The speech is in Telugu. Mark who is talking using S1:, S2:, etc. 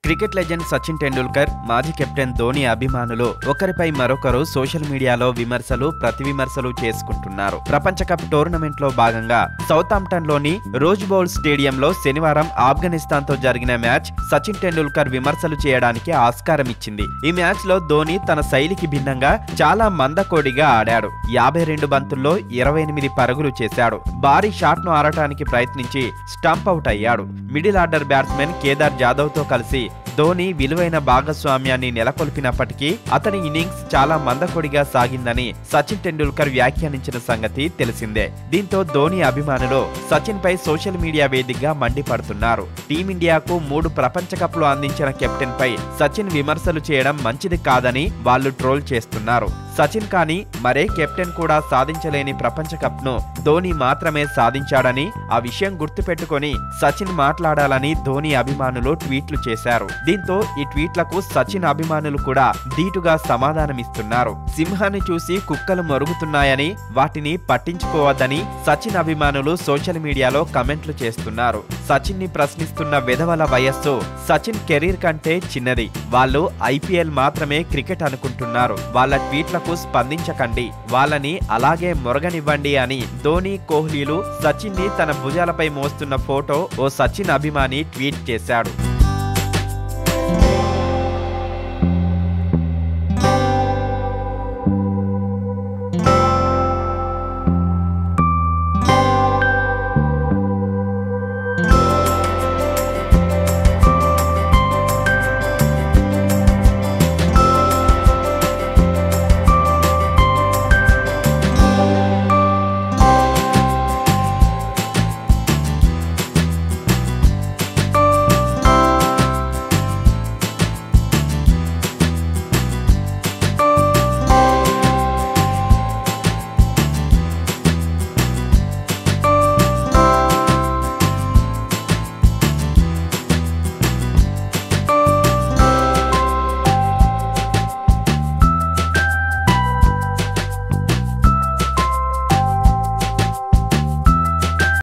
S1: క్రికెట్ లెజెండ్ సచిన్ టెండూల్కర్ మాజీ కెప్టెన్ ధోని అభిమానులు ఒకరిపై మరొకరు సోషల్ మీడియాలో విమర్శలు ప్రతి విమర్శలు చేసుకుంటున్నారు ప్రపంచ కప్ టోర్నమెంట్ లో భాగంగా సౌతాంప్టన్ లోని రోజ్ బౌల్ స్టేడియంలో శనివారం ఆఫ్ఘనిస్తాన్ తో జరిగిన మ్యాచ్ సచిన్ టెండూల్కర్ విమర్శలు చేయడానికి ఆస్కారం ఇచ్చింది ఈ మ్యాచ్ లో ధోని తన శైలికి భిన్నంగా చాలా మందకోడిగా ఆడాడు యాభై రెండు బంతుల్లో ఇరవై ఎనిమిది పరుగులు చేశాడు భారీ షాట్ ను ఆడటానికి ప్రయత్నించి స్టంప్ అవుట్ అయ్యాడు middle order batsmen Kedar Jadhav తో కలిసి ధోని విలువైన భాగస్వామ్యాన్ని నెలకొల్పినప్పటికీ అతని ఇన్నింగ్స్ చాలా మందకొడిగా సాగిందని సచిన్ టెండూల్కర్ వ్యాఖ్యానించిన సంగతి తెలిసిందే దీంతో ధోని అభిమానులు సచిన్ పై సోషల్ మీడియా వేదికగా మండిపడుతున్నారు టీమిండియాకు మూడు ప్రపంచ కప్లు అందించిన కెప్టెన్ పై సచిన్ విమర్శలు చేయడం మంచిది కాదని వాళ్ళు ట్రోల్ చేస్తున్నారు సచిన్ కానీ మరే కెప్టెన్ కూడా సాధించలేని ప్రపంచ కప్ ను ధోని మాత్రమే సాధించాడని ఆ విషయం గుర్తుపెట్టుకొని సచిన్ మాట్లాడాలని ధోని అభిమానులు ట్వీట్లు చేశారు దీంతో ఈ ట్వీట్లకు సచిన్ అభిమానులు కూడా ధీటుగా సమాధానమిస్తున్నారు సింహాన్ని చూసి కుక్కలు మరుగుతున్నాయని వాటిని పట్టించుకోవద్దని సచిన్ అభిమానులు సోషల్ మీడియాలో కమెంట్లు చేస్తున్నారు సచిన్ ని ప్రశ్నిస్తున్న విధవల వయస్సు సచిన్ కెరీర్ కంటే చిన్నది వాళ్ళు ఐపీఎల్ మాత్రమే క్రికెట్ అనుకుంటున్నారు వాళ్ళ ట్వీట్లకు స్పందించకండి వాళ్ళని అలాగే మొరగనివ్వండి అని ధోని కోహ్లీలు సచిన్ ని తన భుజాలపై మోస్తున్న ఫోటో ఓ సచిన్ అభిమాని ట్వీట్ చేశాడు